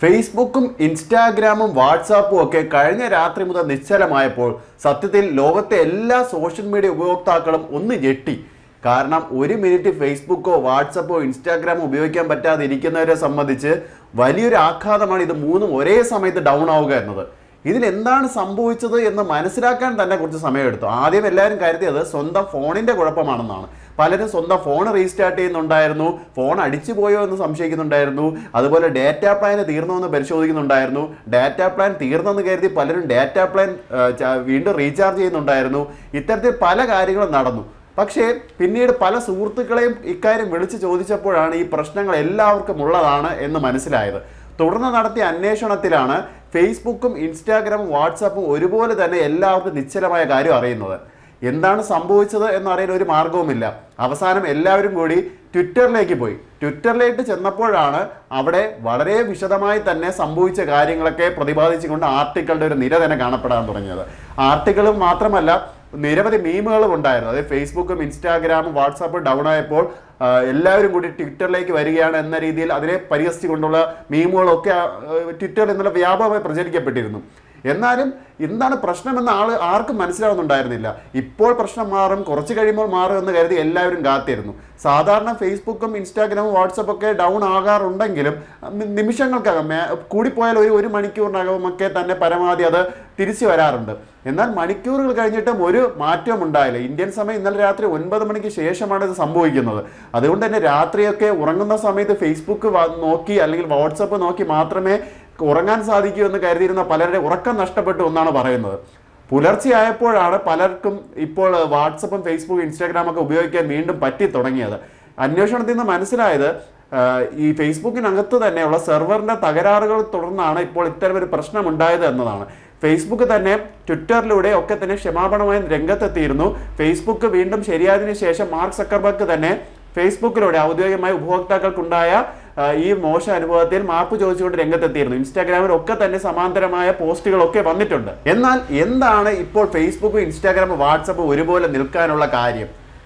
ഫേസ്ബുക്കും ഇൻസ്റ്റാഗ്രാമും വാട്സാപ്പും ഒക്കെ കഴിഞ്ഞ രാത്രി മുതൽ നിശ്ചലമായപ്പോൾ സത്യത്തിൽ ലോകത്തെ എല്ലാ സോഷ്യൽ മീഡിയ ഉപഭോക്താക്കളും ഒന്ന് ഞെട്ടി കാരണം ഒരു മിനിറ്റ് ഫേസ്ബുക്കോ വാട്സപ്പോ ഇൻസ്റ്റാഗ്രാമോ ഉപയോഗിക്കാൻ പറ്റാതെ ഇരിക്കുന്നവരെ സംബന്ധിച്ച് വലിയൊരു ആഘാതമാണ് ഇത് മൂന്നും ഒരേ സമയത്ത് ഡൗൺ ആവുക എന്നത് ഇതിൽ എന്താണ് സംഭവിച്ചത് എന്ന് മനസ്സിലാക്കാൻ തന്നെ കുറച്ച് സമയമെടുത്തു ആദ്യം എല്ലാവരും കരുതിയത് സ്വന്തം ഫോണിന്റെ കുഴപ്പമാണെന്നാണ് പലരും സ്വന്തം ഫോൺ റീസ്റ്റാർട്ട് ചെയ്യുന്നുണ്ടായിരുന്നു ഫോൺ അടിച്ചു പോയോ എന്ന് സംശയിക്കുന്നുണ്ടായിരുന്നു അതുപോലെ ഡാറ്റ പ്ലാൻ തീർന്നോ എന്ന് പരിശോധിക്കുന്നുണ്ടായിരുന്നു ഡാറ്റ പ്ലാൻ തീർന്നെന്ന് കരുതി പലരും ഡാറ്റ പ്ലാൻ ആ, ച- വീണ്ടും റീചാർജ് ചെയ്യുന്നുണ്ടായിരുന്നു ഇത്തരത്തിൽ പല കാര്യങ്ങളും നടന്നു പക്ഷേ പിന്നീട് പല സുഹൃത്തുക്കളെയും ഇക്കാര്യം വിളിച്ചു ചോദിച്ചപ്പോഴാണ് ഈ പ്രശ്നങ്ങൾ എല്ലാവർക്കും ഉള്ളതാണ് എന്ന് മനസ്സിലായത് തുടർന്ന് നടത്തിയ അന്വേഷണത്തിലാണ് ഫേസ്ബുക്കും ഇൻസ്റ്റാഗ്രാമും വാട്സാപ്പും ഒരുപോലെ തന്നെ എല്ലാവർക്കും നിശ്ചലമായ കാര്യം അറിയുന്നത് എന്താണ് സംഭവിച്ചത് എന്നറിയാൻ ഒരു മാർഗവുമില്ല അവസാനം എല്ലാവരും കൂടി ട്വിറ്ററിലേക്ക് പോയി ട്വിറ്ററിലേക്ക് ചെന്നപ്പോഴാണ് അവിടെ വളരെ വിശദമായി തന്നെ സംഭവിച്ച കാര്യങ്ങളൊക്കെ പ്രതിപാദിച്ചുകൊണ്ട് ആർട്ടിക്കളുടെ ഒരു നിര തന്നെ കാണപ്പെടാൻ തുടങ്ങിയത് ആർട്ടിക്കിളും മാത്രമല്ല നിരവധി മീമുകളും ഉണ്ടായിരുന്നു അതായത് ഫേസ്ബുക്കും ഇൻസ്റ്റാഗ്രാമും വാട്സാപ്പും ഡൗൺ ആയപ്പോൾ ആ, എല്ലാവരും കൂടി ട്വിറ്ററിലേക്ക് വരികയാണ് എന്ന രീതിയിൽ അതിനെ പരിഹസിച്ചുകൊണ്ടുള്ള മീമുകളൊക്കെ ആ, ട്വിറ്ററിൽ ഇന്നലെ വ്യാപകമായി പ്രചരിക്കപ്പെട്ടിരുന്നു എന്നാലും എന്താണ് പ്രശ്നമെന്ന് ആള് ആർക്കും മനസ്സിലാവുന്നുണ്ടായിരുന്നില്ല ഇപ്പോൾ പ്രശ്നം മാറും കുറച്ച് കഴിയുമ്പോൾ മാറും എന്ന് കരുതി എല്ലാവരും കാത്തിരുന്നു സാധാരണ ഫേസ്ബുക്കും ഇൻസ്റ്റാഗ്രാമും വാട്സപ്പും ഒക്കെ ഡൗൺ ആകാറുണ്ടെങ്കിലും നി- നിമിഷങ്ങൾക്കകം മേ- കൂടിപ്പോയാൽ ഒരു ഒരു മണിക്കൂറിനകമൊക്കെ തന്നെ പരമാവധി അത് തിരിച്ചു വരാറുണ്ട് എന്നാൽ മണിക്കൂറുകൾ കഴിഞ്ഞിട്ടും ഒരു മാറ്റവും ഉണ്ടായില്ല ഇന്ത്യൻ സമയം ഇന്നലെ രാത്രി ഒൻപത് മണിക്ക് ശേഷമാണ് ഇത് സംഭവിക്കുന്നത് അതുകൊണ്ട് തന്നെ രാത്രിയൊക്കെ ഉറങ്ങുന്ന സമയത്ത് ഫേസ്ബുക്ക് വ- നോക്കി അല്ലെങ്കിൽ വാട്സപ്പ് നോക്കി മാത്രമേ ഉറങ്ങാൻ സാധിക്കൂ എന്ന് കരുതിയിരുന്ന പലരുടെ ഉറക്കം നഷ്ടപ്പെട്ടു എന്നാണ് പറയുന്നത് പുലർച്ചെയായപ്പോഴാണ് പലർക്കും ഇപ്പോൾ വാട്സപ്പും ഫേസ്ബുക്കും ഇൻസ്റ്റാഗ്രാം ഒക്കെ ഉപയോഗിക്കാൻ വീണ്ടും പറ്റി തുടങ്ങിയത് അന്വേഷണത്തിൽ നിന്ന് മനസ്സിലായത് ആഹ് ഈ ഫേസ്ബുക്കിനകത്ത് തന്നെയുള്ള സെർവറിന്റെ തകരാറുകൾ തുടർന്നാണ് ഇപ്പോൾ ഇത്തരം ഒരു പ്രശ്നം ഉണ്ടായത് എന്നതാണ് ഫേസ്ബുക്ക് തന്നെ ട്വിറ്ററിലൂടെ ഒക്കെ തന്നെ ക്ഷമാപണമായി രംഗത്തെത്തിയിരുന്നു ഫേസ്ബുക്ക് വീണ്ടും ശരിയായതിനു ശേഷം മാർക്ക് സക്കർബർഗ് തന്നെ ഫേസ്ബുക്കിലൂടെ ഔദ്യോഗികമായി ഉപഭോക്താക്കൾക്കുണ്ടായ ആ, ഈ മോശ അനുഭവത്തിൽ മാപ്പ് ചോദിച്ചുകൊണ്ട് രംഗത്തെത്തിയിരുന്നു ഇൻസ്റ്റാഗ്രാമിൽ ഒക്കെ തന്നെ സമാന്തരമായ പോസ്റ്റുകളൊക്കെ വന്നിട്ടുണ്ട് എന്നാൽ എന്താണ് ഇപ്പോൾ ഫേസ്ബുക്കും ഇൻസ്റ്റാഗ്രാമും വാട്സപ്പും ഒരുപോലെ നിൽക്കാനുള്ള കാര്യം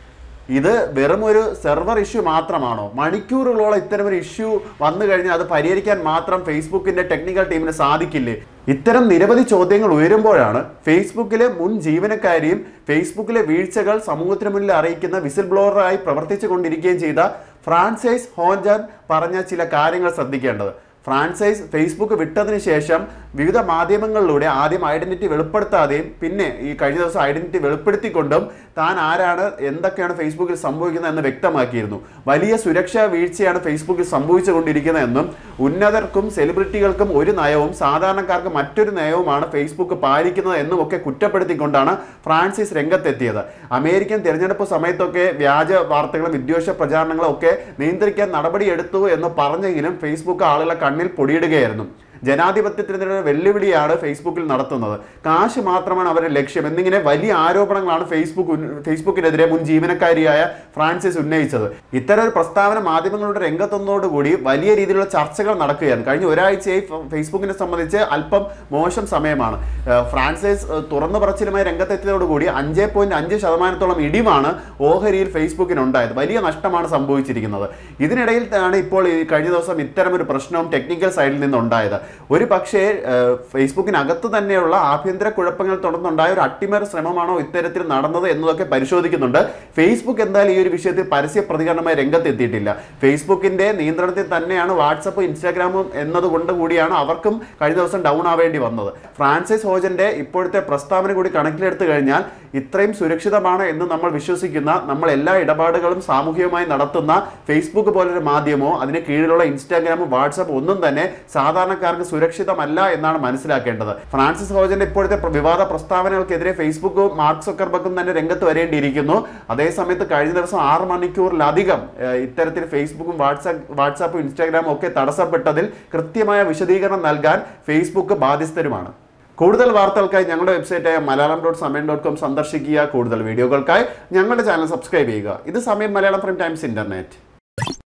ഇത് വെറും ഒരു സെർവർ ഇഷ്യൂ മാത്രമാണോ മണിക്കൂറുകളോളം ഇത്തരം ഒരു ഇഷ്യൂ വന്നു കഴിഞ്ഞാൽ അത് പരിഹരിക്കാൻ മാത്രം ഫേസ്ബുക്കിന്റെ ടെക്നിക്കൽ ടീമിന് സാധിക്കില്ലേ ഇത്തരം നിരവധി ചോദ്യങ്ങൾ ഉയരുമ്പോഴാണ് ഫേസ്ബുക്കിലെ മുൻ ജീവനക്കാരിയും ഫേസ്ബുക്കിലെ വീഴ്ചകൾ സമൂഹത്തിന് മുന്നിൽ അറിയിക്കുന്ന വിസിൽ ബ്ലോവറായി പ്രവർത്തിച്ചു കൊണ്ടിരിക്കുകയും ചെയ്ത ഫ്രാൻസൈസ് ഹോഞ്ചൻ പറഞ്ഞ ചില കാര്യങ്ങൾ ശ്രദ്ധിക്കേണ്ടത് ഫ്രാൻസൈസ് ഫേസ്ബുക്ക് വിട്ടതിന് ശേഷം വിവിധ മാധ്യമങ്ങളിലൂടെ ആദ്യം ഐഡന്റിറ്റി വെളിപ്പെടുത്താതെയും പിന്നെ ഈ കഴിഞ്ഞ ദിവസം ഐഡന്റിറ്റി വെളിപ്പെടുത്തിക്കൊണ്ടും താൻ ആരാണ് എന്തൊക്കെയാണ് ഫേസ്ബുക്കിൽ സംഭവിക്കുന്നത് എന്ന് വ്യക്തമാക്കിയിരുന്നു വലിയ സുരക്ഷാ വീഴ്ചയാണ് ഫേസ്ബുക്കിൽ സംഭവിച്ചുകൊണ്ടിരിക്കുന്നതെന്നും ഉന്നതർക്കും സെലിബ്രിറ്റികൾക്കും ഒരു നയവും സാധാരണക്കാർക്ക് മറ്റൊരു നയവുമാണ് ഫേസ്ബുക്ക് പാലിക്കുന്നത് എന്നും ഒക്കെ കുറ്റപ്പെടുത്തിക്കൊണ്ടാണ് ഫ്രാൻസിസ് രംഗത്തെത്തിയത് അമേരിക്കൻ തിരഞ്ഞെടുപ്പ് സമയത്തൊക്കെ വ്യാജ വാർത്തകളും വിദ്വേഷ പ്രചാരണങ്ങളും ഒക്കെ നിയന്ത്രിക്കാൻ നടപടിയെടുത്തു എന്ന് പറഞ്ഞെങ്കിലും ഫേസ്ബുക്ക് ആളുകളെ കണ്ണിൽ പൊടിയിടുകയായിരുന്നു ജനാധിപത്യത്തിനെതിരെ വെല്ലുവിളിയാണ് ഫേസ്ബുക്കിൽ നടത്തുന്നത് കാശ് മാത്രമാണ് അവരുടെ ലക്ഷ്യം എന്നിങ്ങനെ വലിയ ആരോപണങ്ങളാണ് ഫേസ്ബുക്ക് ഉന്ന- ഫേസ്ബുക്കിനെതിരെ മുൻ ജീവനക്കാരിയായ ഫ്രാൻസിസ് ഉന്നയിച്ചത് ഇത്തരം ഒരു പ്രസ്താവന മാധ്യമങ്ങളുടെ രംഗത്തൊന്നതോടുകൂടി വലിയ രീതിയിലുള്ള ചർച്ചകൾ നടക്കുകയാണ് കഴിഞ്ഞ ഒരാഴ്ചയായി ഫ- ഫേസ്ബുക്കിനെ സംബന്ധിച്ച് അല്പം മോശം സമയമാണ് ഏഹ് ഫ്രാൻസിസ് ഏഹ് തുറന്നു പറച്ചിലുമായി രംഗത്തെത്തിയതോടുകൂടി അഞ്ച് പോയിന്റ് അഞ്ച് ശതമാനത്തോളം ഇടിവാണ് ഓഹരിയിൽ ഫേസ്ബുക്കിന് ഉണ്ടായത് വലിയ നഷ്ടമാണ് സംഭവിച്ചിരിക്കുന്നത് ഇതിനിടയിൽ ആണ് ഇപ്പോൾ ഈ കഴിഞ്ഞ ദിവസം ഇത്തരം ഒരു പ്രശ്നവും ടെക്നിക്കൽ സൈഡിൽ നിന്നുണ്ടായത് ഒരു പക്ഷേ ഏഹ്, ഫേസ്ബുക്കിനകത്ത് തന്നെയുള്ള ആഭ്യന്തര കുഴപ്പങ്ങൾ തുടർന്നുണ്ടായ ഒരു അട്ടിമറി ശ്രമമാണോ ഇത്തരത്തിൽ നടന്നത് എന്നതൊക്കെ പരിശോധിക്കുന്നുണ്ട് ഫേസ്ബുക്ക് എന്തായാലും ഈ ഒരു വിഷയത്തിൽ പരസ്യ പ്രതികരണമായി രംഗത്തെത്തിയിട്ടില്ല ഫേസ്ബുക്കിന്റെ നിയന്ത്രണത്തിൽ തന്നെയാണ് വാട്സപ്പും ഇൻസ്റ്റാഗ്രാമും എന്നതുകൊണ്ട് കൂടിയാണ് അവർക്കും കഴിഞ്ഞ ദിവസം ഡൗൺ ആവേണ്ടി വന്നത് ഫ്രാൻസിസ് ഹോജന്റെ ഇപ്പോഴത്തെ പ്രസ്താവന കൂടി കണക്കിലെടുത്തു കഴിഞ്ഞാൽ ഇത്രയും സുരക്ഷിതമാണ് എന്ന് നമ്മൾ വിശ്വസിക്കുന്ന നമ്മൾ എല്ലാ ഇടപാടുകളും സാമൂഹികമായി നടത്തുന്ന ഫേസ്ബുക്ക് പോലൊരു മാധ്യമമോ അതിന് കീഴിലുള്ള ഇൻസ്റ്റാഗ്രാമും വാട്സപ്പ് ഒന്നും തന്നെ സാധാരണക്കാർക്ക് സുരക്ഷിതമല്ല എന്നാണ് മനസ്സിലാക്കേണ്ടത് ഫ്രാൻസിസ് ഹോജന്റെ ഇപ്പോഴത്തെ പ്ര- വിവാദ പ്രസ്താവനകൾക്കെതിരെ ഫേസ്ബുക്കും മാർക്ക് സക്കർബർഗും തന്നെ രംഗത്ത് വരേണ്ടിയിരിക്കുന്നു അതേസമയത്ത് കഴിഞ്ഞ ദിവസം ആറ് മണിക്കൂറിലധികം ഏഹ്, ഇത്തരത്തിൽ ഫേസ്ബുക്കും വാട്സാപ്പ് വാട്സാപ്പും ഇൻസ്റ്റാഗ്രാമും ഒക്കെ തടസ്സപ്പെട്ടതിൽ കൃത്യമായ വിശദീകരണം നൽകാൻ ഫേസ്ബുക്ക് ബാധ്യസ്ഥരുമാണ് കൂടുതൽ വാർത്തകൾക്കായി ഞങ്ങളുടെ വെബ്സൈറ്റായ Malayalam dot Samayam dot com സന്ദർശിക്കുക കൂടുതൽ വീഡിയോകൾക്കായി ഞങ്ങളുടെ ചാനൽ സബ്സ്ക്രൈബ് ചെയ്യുക ഇത് സമയം മലയാളം ഫ്രം ടൈംസ് ഇന്റർനെറ്റ്